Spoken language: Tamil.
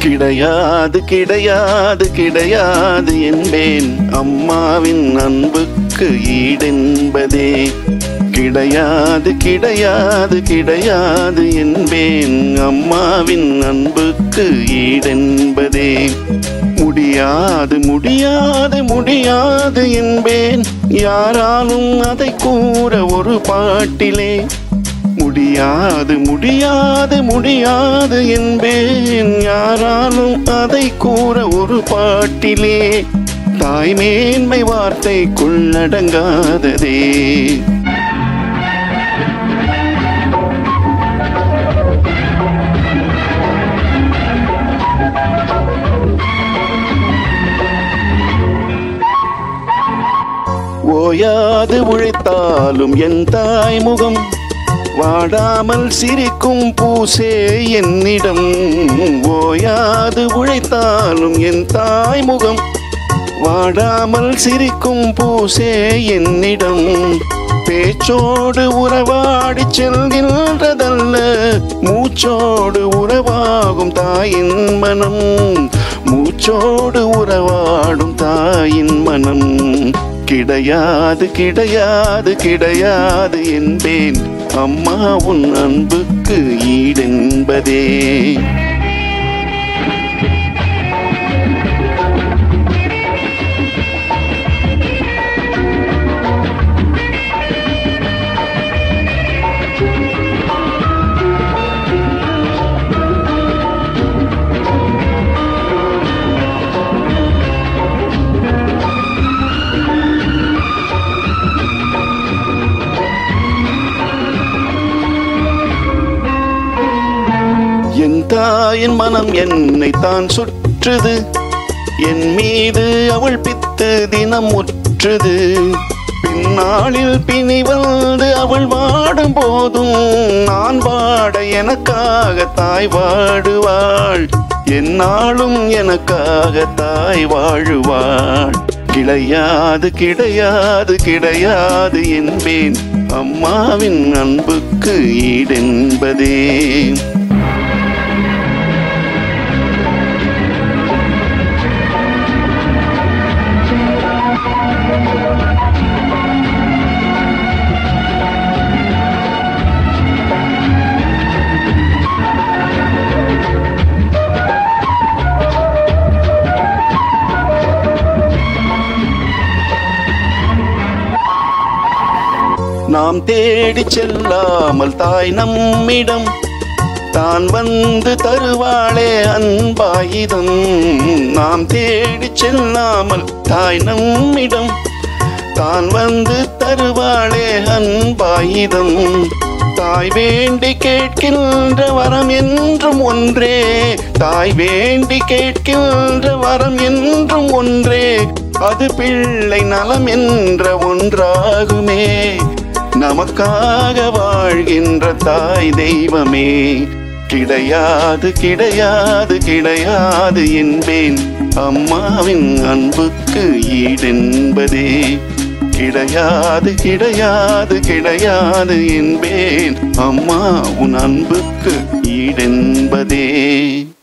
கிடையாது கிடையாது கிடையாது என்பேன் அம்மாவின் அன்புக்கு ஈடென்பதே கிடையாது கிடையாது கிடையாது என்பேன் அம்மாவின் அன்புக்கு ஈடென்பதே முடியாது முடியாது முடியாது என்பேன் யாராலும் அதை கூற ஒரு பாட்டிலே முடியாது முடியாது முடியாது என்பேன் யாராலும் அதை கூற ஒரு பாட்டிலே தாய்மேன்மை வார்த்தைக்குள்ளடங்காததே ஓயாது உழைத்தாலும் என் தாய் முகம் வாடாமல் சிரிக்கும் பூசே என்னிடம் ஓயாது உழைத்தாலும் என் தாய் முகம் வாடாமல் சிரிக்கும் பூசே என்னிடம் பேச்சோடு உறவாடி செல்கின்றதல்ல மூச்சோடு உறவாகும் தாயின் மனம் மூச்சோடு உறவாடும் தாயின் மனம் கிடையாது கிடையாது கிடையாது என்பேன் அம்மா உன் அன்புக்கு ஈடென்பதே என் தாயின் மனம் என்னை தான் சுற்றுது என் மீது அவள் பித்து தினம் முற்றுது பின்னாளில் பிணி வந்து அவள் வாடும் போதும் நான் வாட எனக்காக தாய் வாடுவாள் என்னாலும் எனக்காக தாய் வாழுவாள் கிடையாது கிடையாது கிடையாது என்பேன் அம்மாவின் அன்புக்கு ஈடென்பதே நாம் தேடி செல்லாமல் தாய் நம்மிடம் தான் வந்து தருவாளே அன்பாயுதம் நாம் தேடி செல்லாமல் தாய் நம்மிடம் தான் வந்து தருவாளே அன்பாயுதம் தாய் வேண்டி கேட்கின்ற வரம் என்றும் ஒன்றே தாய் வேண்டி கேட்கின்ற வரம் என்றும் ஒன்றே அது பிள்ளை நலம் என்ற ஒன்றாகுமே நமக்காக வாழ்கின்ற தாய் தெய்வமே கிடையாது கிடையாது கிடையாது என்பேன் அம்மாவின் அன்புக்கு ஈடென்பதே கிடையாது கிடையாது கிடையாது என்பேன் அம்மா உன் அன்புக்கு ஈடென்பதே